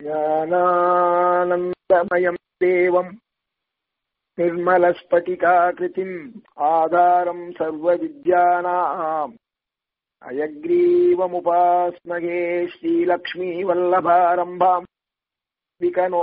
ज्ञानानन्दमयम् देवम् निर्मलस्फटिकाकृतिम् आधारम् सर्वविद्यानाम् अयग्रीवमुपास्महे श्रीलक्ष्मीवल्लभारम्भाम् विकनो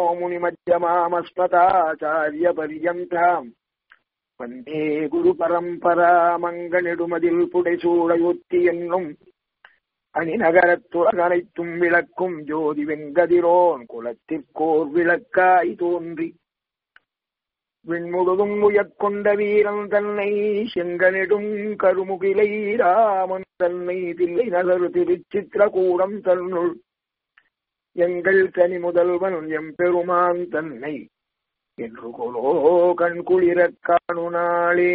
मुनिमध्यमामस्मताचार्यपर्यन्ताम् வந்தே குரு பரம்பரா மங்கனிடுமதில் புடைசூடையொத்தி என்னும் அணிநகரத்துலகனைத்தும் விளக்கும் ஜோதி வெங்கதிரோன் குலத்திற்கோர் விளக்காய் தோன்றி விண்முழுதும் உயக்கொண்ட வீரன் தன்னை செங்கனிடும் கருமுகிலை ராமன் தன்னை தில்லை நகர் திருச்சித்திரகூடம் தன்னுள் எங்கள் கனி முதல்வன் எம்பெருமான் தன்னை என்று கொலோ கண்குளிரக் காணு நாளே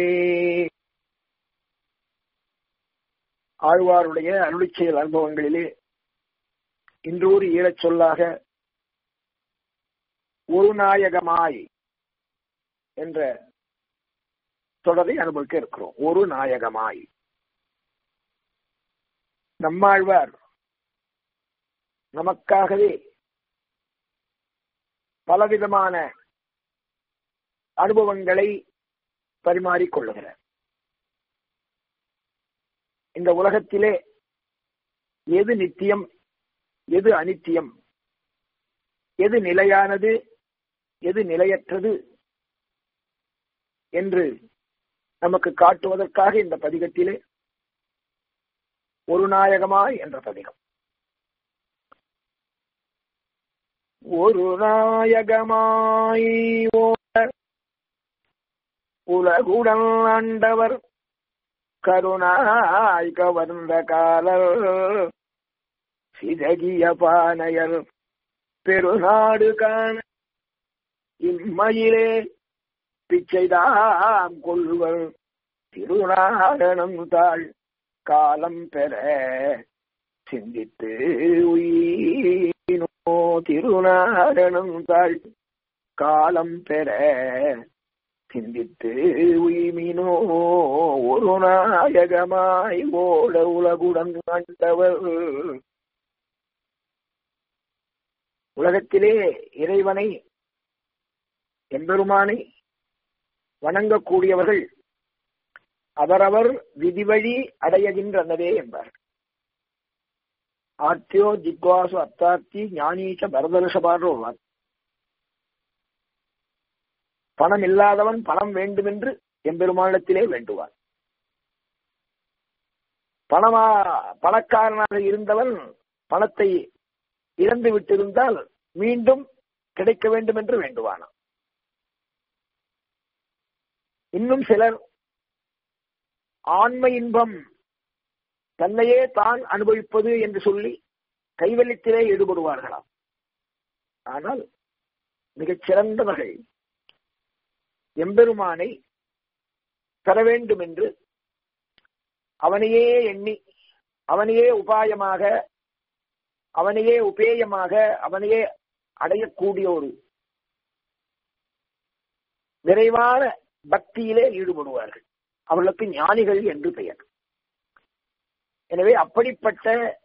ஆழ்வாருடைய அருளிச் செயல் அனுபவங்களிலே இன்று ஒரு ஈழச் சொல்லாக ஒரு நாயகமாய் என்ற தொடரை அனுபவிக்க இருக்கிறோம் ஒரு நாயகமாய் நம்மாழ்வார் நமக்காகவே பலவிதமான அனுபவங்களை பரிமாறிக்கொள்ளுகிறார் இந்த உலகத்திலே எது நித்தியம் எது அனித்தியம் எது நிலையானது எது நிலையற்றது என்று நமக்கு காட்டுவதற்காக இந்த பதிகத்திலே ஒரு நாயகமாய் என்ற பதிகம் ஒரு நாயகமாய் ஓட உலகுடன் ஆண்டவர் கருணாய் கவர்ந்த காலர் சிதகிய பானையர் பெருநாடு காண இம்மையிலே பிச்சைதாம் கொள்வர் திருநாரணம் தாள் காலம் பெற சிந்தித்து உயினோ திருநாரணம் தாள் காலம் பெற சிந்தித்து உயிமினோ ஒரு நாயகமாய் ஓட உலகுடன் கண்டவர் உலகத்திலே இறைவனை எம்பெருமானை வணங்கக்கூடியவர்கள் அவரவர் விதிவழி அடையகின்றனவே என்பார் ஆர்த்தியோ ஜிக்வாசு அத்தார்த்தி ஞானீச்ச பரதர்ஷபாரோ பணம் இல்லாதவன் பணம் வேண்டுமென்று எம்பெருமானிடத்திலே வேண்டுவான் பணமா பணக்காரனாக இருந்தவன் பணத்தை இழந்து விட்டிருந்தால் மீண்டும் கிடைக்க வேண்டும் என்று வேண்டுவானாம் இன்னும் சிலர் ஆன்ம இன்பம் தன்னையே தான் அனுபவிப்பது என்று சொல்லி கைவல்யத்திலே ஈடுபடுவார்களாம் ஆனால் மிகச் சிறந்தவர்கள் எம்பெருமானை பெற வேண்டும் என்று அவனையே எண்ணி அவனையே உபாயமாக அவனையே உபேயமாக அவனையே அடையக்கூடிய ஒரு விரைவான பக்தியிலே ஈடுபடுவார்கள் அவர்களுக்கு ஞானிகள் என்று பெயர் எனவே அப்படிப்பட்ட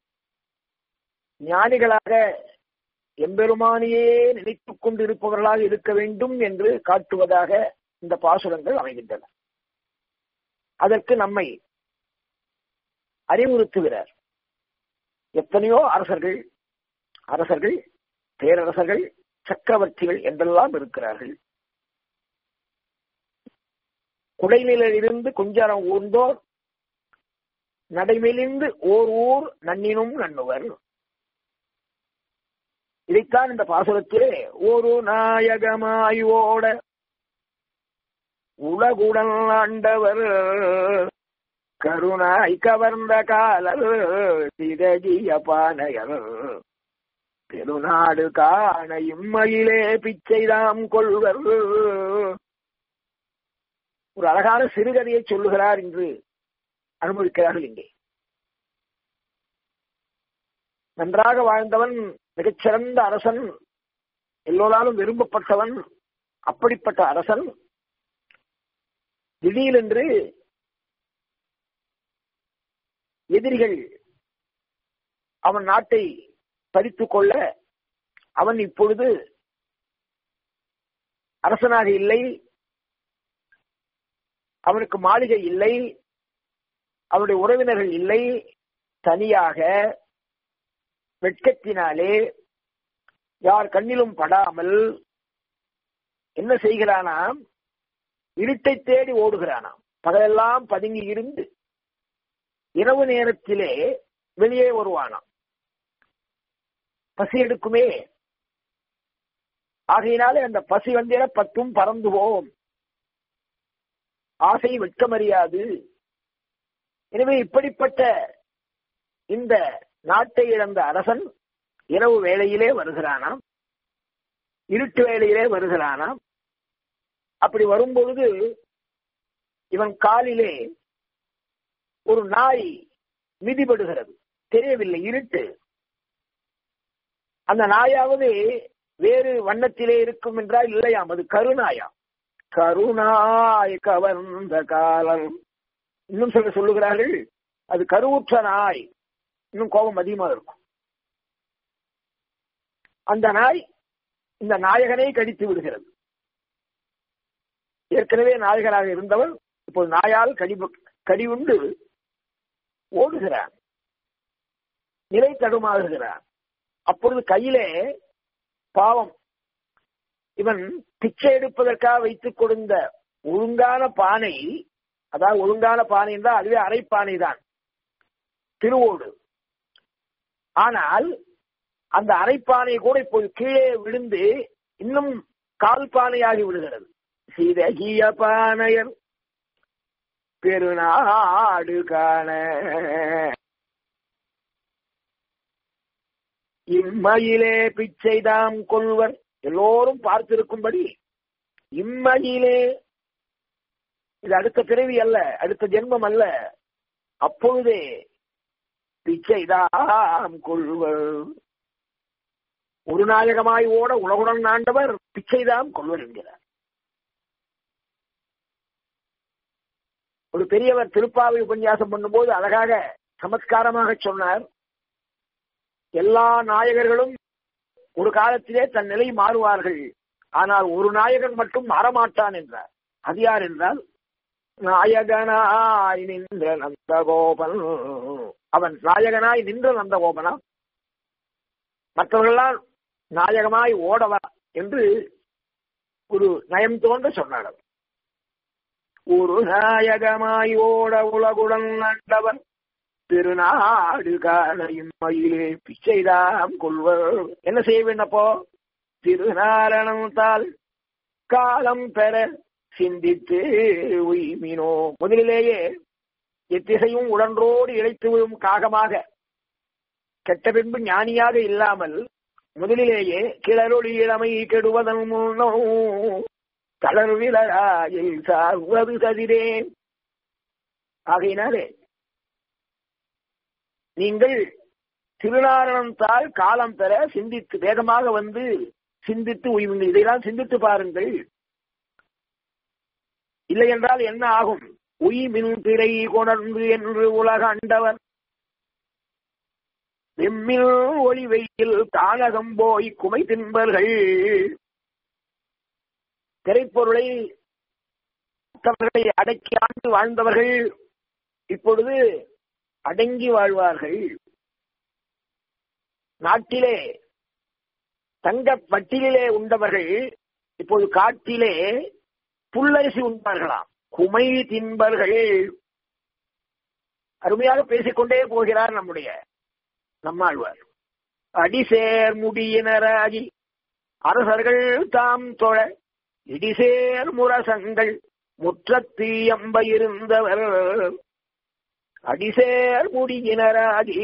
ஞானிகளாக எம்பெருமானையே நினைத்துக் கொண்டிருப்பவர்களாக இருக்க வேண்டும் என்று காட்டுவதாக இந்த பாசுரங்கள் அமைகின்றன அதற்கு நம்மை அறிவுறுத்துகிறார் எத்தனையோ அரசர்கள் அரசர்கள் பேரரசர்கள் சக்கரவர்த்திகள் என்றெல்லாம் இருக்கிறார்கள் குடைநிலிருந்து குஞ்சரம் ஊர்ந்தோர் நடைமெலிந்து ஓர் ஊர் நன்னினும் நண்ணுவர் இதைத்தான் இந்த பாசுரத்திலே ஒரு நாயகமாய் ஓட உலகுடன் ஆண்டவர் கருணாய் கவர்ந்த காலர் சிதகிய பானையர் பெருநாடு காண இம்மையிலே பிச்சைதாம் கொள்வர் ஒரு அழகான சிறுகதையை சொல்லுகிறார் என்று அனுபவிக்கிறார்கள் இங்கே நன்றாக வாழ்ந்தவன் மிகச்சிறந்த அரசன் எல்லோராலும் விரும்பப்பட்டவன் அப்படிப்பட்ட அரசன் திடீரென்று எதிரிகள் அவன் நாட்டை பறித்துக் கொள்ள அவன் இப்பொழுது அரசனாக இல்லை அவனுக்கு மாளிகை இல்லை அவருடைய உறவினர்கள் இல்லை தனியாக வெட்கத்தினாலே யார் கண்ணிலும் படாமல் என்ன செய்கிறானாம் இருட்டை தேடி ஓடுகிறானாம் பகலெல்லாம் பதுங்கி இருந்து இரவு நேரத்திலே வெளியே வருவானாம் பசி எடுக்குமே ஆகையினாலே அந்த பசி வந்திட பத்தும் பறந்து போம் ஆசை வெட்கமறியாது எனவே இப்படிப்பட்ட இந்த நாட்டை இழந்த அரசன் இரவு வேளையிலே வருகிறானாம் இருட்டு வேளையிலே வருகிறானாம் அப்படி வரும்பொழுது இவன் காலிலே ஒரு நாய் மிதிபடுகிறது தெரியவில்லை இருட்டு அந்த நாயாவது வேறு வண்ணத்திலே இருக்கும் என்றால் இல்லையாம் அது கருநாயா கருநாய் கவர்ந்த காலம் இன்னும் சில சொல்லுகிறார்கள் அது கருவுற்ற நாய் இன்னும் கோபம் அதிகமாக இருக்கும் அந்த நாய் இந்த நாயகனை கடித்து விடுகிறது ஏற்கனவே நாயகனாக இருந்தவன் இப்போது நாயால் கடி கடி உண்டு ஓடுகிறான் நிலை தடுமாறுகிறான் அப்பொழுது கையிலே பாவம் இவன் பிச்சை எடுப்பதற்காக வைத்துக் கொடுத்த ஒழுங்கான பானை அதாவது ஒழுங்கான பானை என்றால் அதுவே அரைப்பானை தான் திருவோடு ஆனால் அந்த அரைப்பானை கூட இப்போது கீழே விழுந்து இன்னும் கால் பானையாகி விடுகிறது சீதகிய பானையர் பெருநாடு காண இம்மையிலே பிச்சைதாம் கொள்வர் எல்லோரும் பார்த்திருக்கும்படி இம்மையிலே இது அடுத்த பிறவி அல்ல அடுத்த ஜென்மம் அல்ல அப்பொழுதே பிச்சைதாம் கொள்வர் ஒரு நாயகமாய் ஓட உலகுடன் ஆண்டவர் பிச்சைதாம் கொள்வர் என்கிறார் ஒரு பெரியவர் திருப்பாவை உபன்யாசம் பண்ணும்போது அழகாக சமத்காரமாக சொன்னார் எல்லா நாயகர்களும் ஒரு காலத்திலே தன் நிலை மாறுவார்கள் ஆனால் ஒரு நாயகன் மட்டும் மாறமாட்டான் என்றார் அது யார் என்றால் நாயகனாய் நின்ற நந்தகோபன் அவன் நாயகனாய் நின்ற நந்தகோபனா மற்றவர்கள்லாம் நாயகமாய் ஓடவா என்று ஒரு நயம் தோன்ற சொன்னார் ஒரு நாயகமாய் ஓட உலகுடன் நண்டவன் திருநாடு காணையும் மயிலே பிச்சைதாம் கொள்வர் என்ன செய்ய வேண்டப்போ திருநாரணத்தால் காலம் பெற சிந்தித்து உய்மினோ முதலிலேயே எத்திசையும் உடன்றோடு இழைத்து விடும் காகமாக கெட்ட பின்பு ஞானியாக இல்லாமல் முதலிலேயே கிளறொளி இளமை கெடுவதன் முன்னோ தளர்விலராயில் சார்வது கதிரே ஆகையினாலே நீங்கள் திருநாரணத்தால் காலம் பெற சிந்தித்து வேகமாக வந்து சிந்தித்து உய்வுங்கள் இதையெல்லாம் சிந்தித்து பாருங்கள் இல்லை என்றால் என்ன ஆகும் உய் மின் திரை கொணர்ந்து என்று உலக அண்டவர் வெம்மில் ஒளி வெயில் தானகம் போய் குமை தின்பர்கள் திரைப்பொருளை மற்றவர்களை அடக்கி ஆண்டு வாழ்ந்தவர்கள் இப்பொழுது அடங்கி வாழ்வார்கள் நாட்டிலே தங்க பட்டியலிலே உண்டவர்கள் இப்போது காட்டிலே புல்லரிசி உண்பார்களாம் குமை தின்பர்கள் அருமையாக பேசிக்கொண்டே போகிறார் நம்முடைய நம்மாழ்வார் அடிசேர் முடியினராகி அரசர்கள் தாம் தொழ இடிசேர் முரசங்கள் முற்றத்து எம்ப இருந்தவர் அடிசேர் முடியினராகி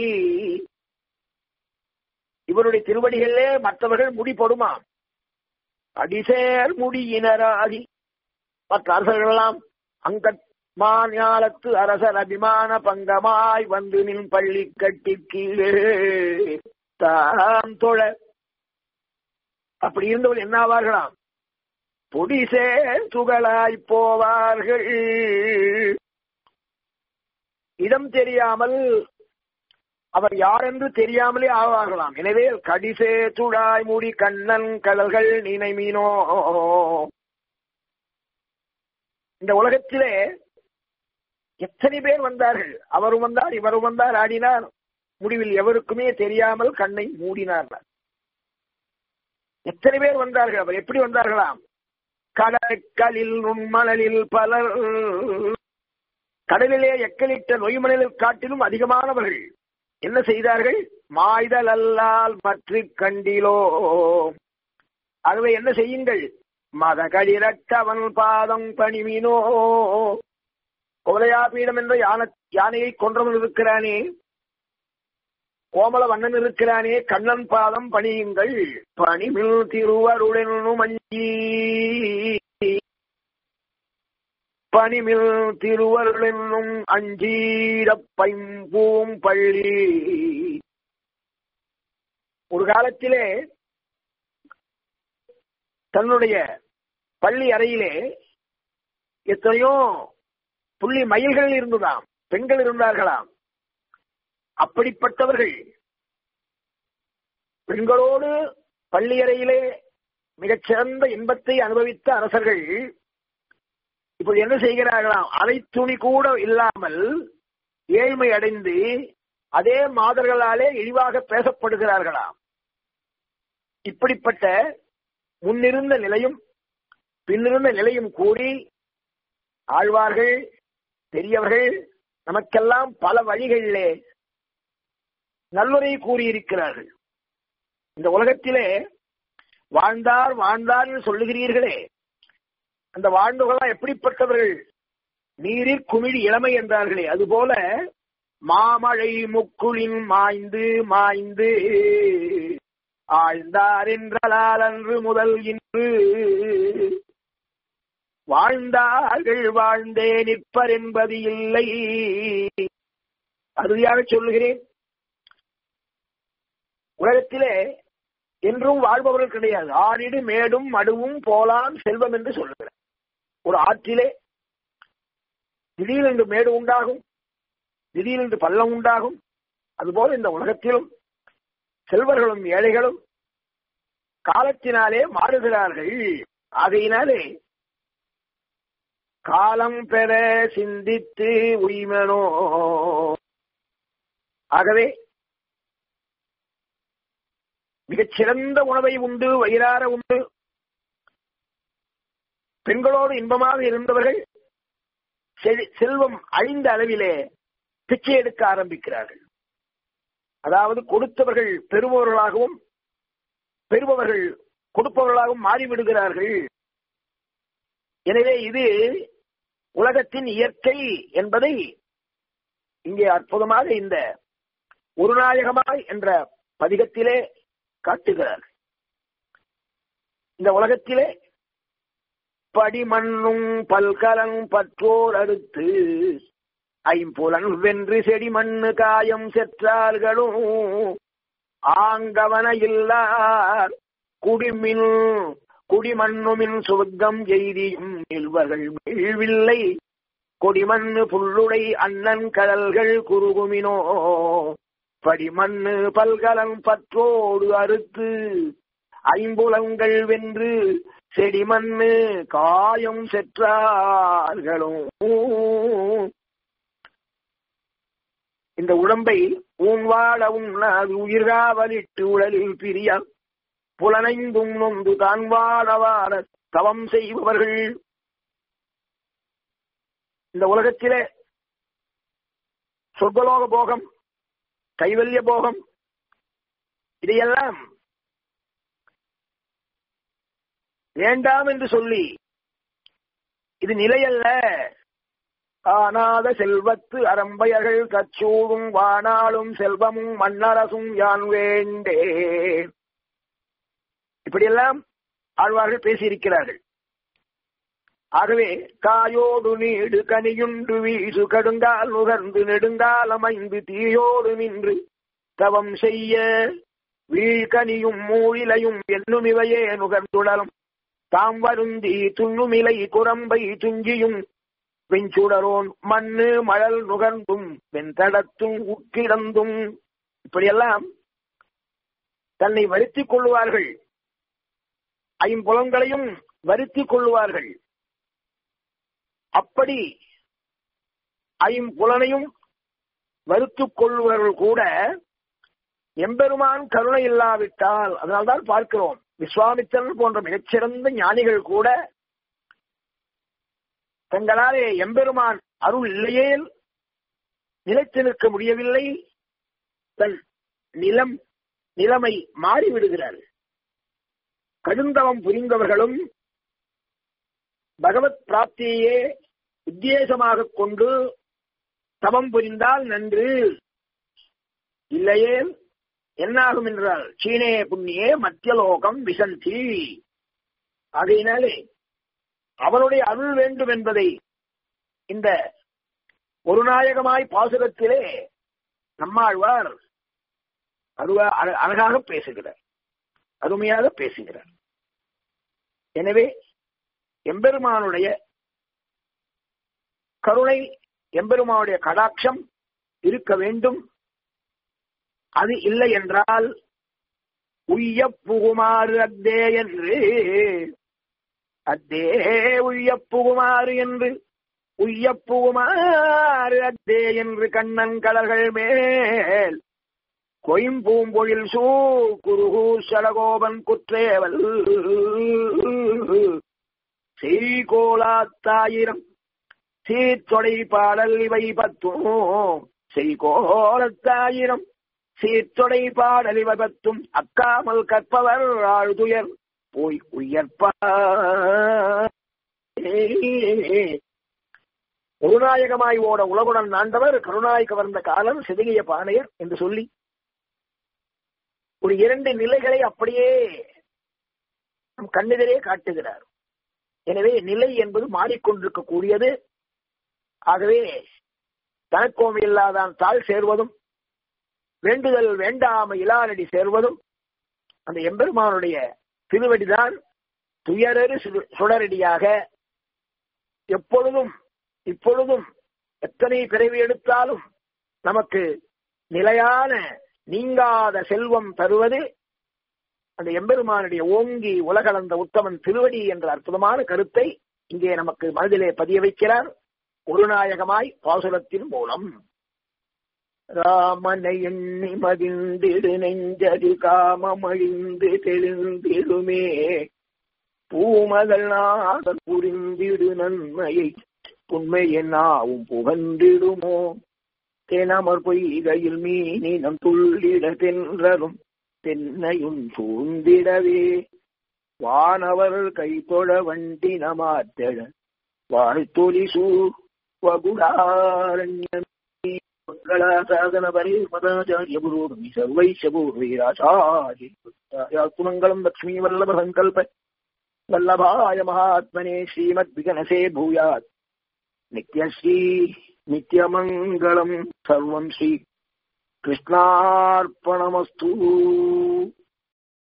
இவருடைய திருவடிகளிலே மற்றவர்கள் முடி போடுமாம் அடிசேர் முடியினராகி மற்ற அரசர்களெல்லாம் அங்க மாஞாலத்து அரசர் அபிமான பங்கமாய் வந்து நின் பள்ளி கட்டி கீழே தாம் தொழ அப்படி இருந்தவள் என்ன ஆவார்களாம் பொடிசே துகளாய் போவார்கள் இடம் தெரியாமல் அவர் யார் என்று தெரியாமலே ஆவார்களாம் எனவே கடிசே சுடாய் மூடி கண்ணன் கடல்கள் நினைமீனோ இந்த உலகத்திலே எத்தனை பேர் வந்தார்கள் அவரும் வந்தார் இவரும் வந்தார் ஆடினார் முடிவில் எவருக்குமே தெரியாமல் கண்ணை மூடினார் எத்தனை பேர் வந்தார்கள் அவர் எப்படி வந்தார்களாம் கடற்களில் நுண்மணலில் பலர் கடலிலே எக்களிட்ட நொய்மணலில் காட்டிலும் அதிகமானவர்கள் என்ன செய்தார்கள் மாய்தல் அல்லால் பற்றி கண்டிலோ ஆகவே என்ன செய்யுங்கள் மத கடிரட்டவன் பாதம் பணிமினோ கோலையாபீடம் என்ற யானை யானையை கொன்றவன் இருக்கிறானே கோமல வண்ணன் இருக்கிறானே கண்ணன் பாதம் பணியுங்கள் பணிமில் திருவருடனும் அஞ்சி பணிமில் திருவருளென்னும் அஞ்சீர பைம்பூம் பள்ளி ஒரு காலத்திலே தன்னுடைய பள்ளி அறையிலே எத்தனையோ புள்ளி மயில்கள் இருந்ததாம் பெண்கள் இருந்தார்களாம் அப்படிப்பட்டவர்கள் பெண்களோடு பள்ளி அறையிலே மிகச்சிறந்த இன்பத்தை அனுபவித்த அரசர்கள் இப்போது என்ன செய்கிறார்களாம் அரை துணி கூட இல்லாமல் ஏழ்மை அடைந்து அதே மாதர்களாலே இழிவாக பேசப்படுகிறார்களாம் இப்படிப்பட்ட முன்னிருந்த நிலையும் பின்னிருந்த நிலையும் கூடி ஆழ்வார்கள் பெரியவர்கள் நமக்கெல்லாம் பல வழிகளிலே நல்லுரை கூறியிருக்கிறார்கள் இந்த உலகத்திலே வாழ்ந்தார் வாழ்ந்தார் என்று சொல்லுகிறீர்களே அந்த வாழ்ந்தவர்களா எப்படிப்பட்டவர்கள் நீரிற் குமிழ் இளமை என்றார்களே அதுபோல மாமழை முக்குளின் மாய்ந்து மாய்ந்து ஆழ்ந்தார் என்றலால் அன்று முதல் இன்று வாழ்ந்தார்கள் வாழ்ந்தே நிற்பர் என்பது இல்லை அறுதியாக சொல்லுகிறேன் உலகத்திலே என்றும் வாழ்பவர்கள் கிடையாது ஆறிடு மேடும் மடுவும் போலாம் செல்வம் என்று சொல்லுகிறார் ஒரு ஆற்றிலே திடீரென்று மேடு உண்டாகும் திடீரென்று பள்ளம் உண்டாகும் அதுபோல இந்த உலகத்திலும் செல்வர்களும் ஏழைகளும் காலத்தினாலே மாறுகிறார்கள் ஆகையினாலே காலம் பெற சிந்தித்து உய்மனோ ஆகவே மிகச்சிறந்த உணவை உண்டு வயிறார உண்டு பெண்களோடு இன்பமாக இருந்தவர்கள் செல்வம் அழிந்த அளவிலே பிச்சை எடுக்க ஆரம்பிக்கிறார்கள் அதாவது கொடுத்தவர்கள் பெறுபவர்களாகவும் பெறுபவர்கள் கொடுப்பவர்களாகவும் மாறிவிடுகிறார்கள் எனவே இது உலகத்தின் இயற்கை என்பதை இங்கே அற்புதமாக இந்த ஒரு நாயகமாய் என்ற பதிகத்திலே காட்டுகிறார் இந்த உலகத்திலே படிமண்ணும் பல்கலன் பற்றோர் அடுத்து ஐம்புலன் வென்று செடி மண்ணு காயம் செற்றார்களும் ஆங்கவன இல்லார் குடிமின் குடிமண்ணுமின் சுவர்க்கம் எய்தியும் நில்வர்கள் வீழ்வில்லை கொடிமண்ணு புல்லுடை அண்ணன் கடல்கள் குறுகுமினோ படிமண்ணு பல்கலன் பற்றோடு அறுத்து ஐம்புலங்கள் வென்று செடிமண்ணு காயம் செற்றார்களும் இந்த உடம்பை ஊன் வாழ உண்ணாது உயிர்காவலிட்டு உடலில் பிரியா புலனைந்தும் நொந்து தான் வாழ வாழ தவம் செய்பவர்கள் இந்த உலகத்திலே சொர்க்கலோக போகம் கைவல்ய போகம் இதையெல்லாம் வேண்டாம் என்று சொல்லி இது நிலையல்ல காணாத செல்வத்து அரம்பையர்கள் கச்சூடும் வானாளும் செல்வமும் மன்னரசும் யான் வேண்டே இப்படியெல்லாம் ஆழ்வார்கள் பேசியிருக்கிறார்கள் ஆகவே காயோடு நீடு கனியுண்டு வீசு கடுங்கால் நுகர்ந்து நெடுங்கால் அமைந்து தீயோடு நின்று தவம் செய்ய வீழ்கனியும் மூழிலையும் என்னும் இவையே நுகர்ந்துடலும் தாம் வருந்தி துண்ணுமிலை குரம்பை துஞ்சியும் வெஞ்சுடரோன் மண்ணு மழல் நுகர்ந்தும் வெண்தடத்தும் உட்கிடந்தும் இப்படியெல்லாம் தன்னை வருத்திக் கொள்வார்கள் ஐம்புலங்களையும் வருத்திக் கொள்வார்கள் அப்படி ஐம்புலனையும் வருத்துக் கொள்வர்கள் கூட எம்பெருமான் கருணை இல்லாவிட்டால் அதனால்தான் பார்க்கிறோம் விஸ்வாமித்திரன் போன்ற மிகச்சிறந்த ஞானிகள் கூட தங்களாலே எம்பெருமான் அருள் இல்லையேல் நிலைத்து நிற்க முடியவில்லை தன் நிலம் நிலைமை மாறிவிடுகிறார் கடுந்தவம் புரிந்தவர்களும் பகவத் பிராப்தியையே உத்தேசமாக கொண்டு தவம் புரிந்தால் நன்று இல்லையே என்னாகும் என்றால் சீனே புண்ணியே மத்தியலோகம் விசந்தி ஆகையினாலே அவனுடைய அருள் வேண்டும் என்பதை இந்த ஒரு நாயகமாய் பாசுரத்திலே நம்மாழ்வார் அதுவா அழகாக பேசுகிறார் அருமையாக பேசுகிறார் எனவே எம்பெருமானுடைய கருணை எம்பெருமானுடைய கடாட்சம் இருக்க வேண்டும் அது இல்லை என்றால் உய்ய புகுமாறு அத்தே என்று அத்தே உய்ய புகுமாறு என்று உய்ய புகுமாறு அத்தே என்று கண்ணன் கடல்கள் மேல் கொயம்பூம்பொழில் சூ குருகூ சடகோபன் குற்றேவல் செய்கோலாத்தாயிரம் சீர்த்தொடை பாடல் இவை பத்தும் செய்கோலத்தாயிரம் சீர்த்தொடை பாடல் இவை பத்தும் அக்காமல் கற்பவர் ஆழ்துயர் போய் உயர்ப்பா குருநாயகமாய் ஓட உலகுடன் நாண்டவர் கருணாய் கவர்ந்த காலம் சிதகிய பாணையர் என்று சொல்லி ஒரு இரண்டு நிலைகளை அப்படியே நம் கண்ணெதிரே காட்டுகிறார் எனவே நிலை என்பது மாறிக்கொண்டிருக்கக்கூடியது ஆகவே தனக்கோமை இல்லாதான் தாழ் சேர்வதும் வேண்டுதல் வேண்டாம இலானடி சேர்வதும் அந்த எம்பெருமானுடைய திருவடிதான் துயரறு சுடரடியாக எப்பொழுதும் இப்பொழுதும் எத்தனை பிறவி எடுத்தாலும் நமக்கு நிலையான நீங்காத செல்வம் தருவது அந்த எம்பெருமானுடைய ஓங்கி உலகளந்த உத்தமன் திருவடி என்ற அற்புதமான கருத்தை இங்கே நமக்கு மனதிலே பதிய வைக்கிறார் ஒரு நாயகமாய் பாசுரத்தின் மூலம் ராமனை எண்ணி மகிழ்ந்திடு நெஞ்சது காமமழிந்து தெளிந்திடுமே பூமகள் நாதன் புரிந்திடு நன்மையை உண்மையை நாவும் புகன்றிடுமோ தெனமர் பொய்கையில் மீனினம் துள்ளிட தென்றலும் தென்னையும் சூழ்ந்திடவே வானவர் கைத்தொழ வண்டி நமாத்தழ வாழ்த்தொலி சூகுடாரண்யசாதன பரிமதாச்சாரிய புரோகமி சர்வைஷ பூர்வீராச்சாரியம் லக்ஷ்மீ வல்லப சங்கல்ப வல்லபாய மகாத்மனே ஸ்ரீமத் விகனசே பூயாத் நித்யஸ்ரீ நித்யமங்கலம் சர்வம் ஸ்ரீ कृष्णार्पणमस्तु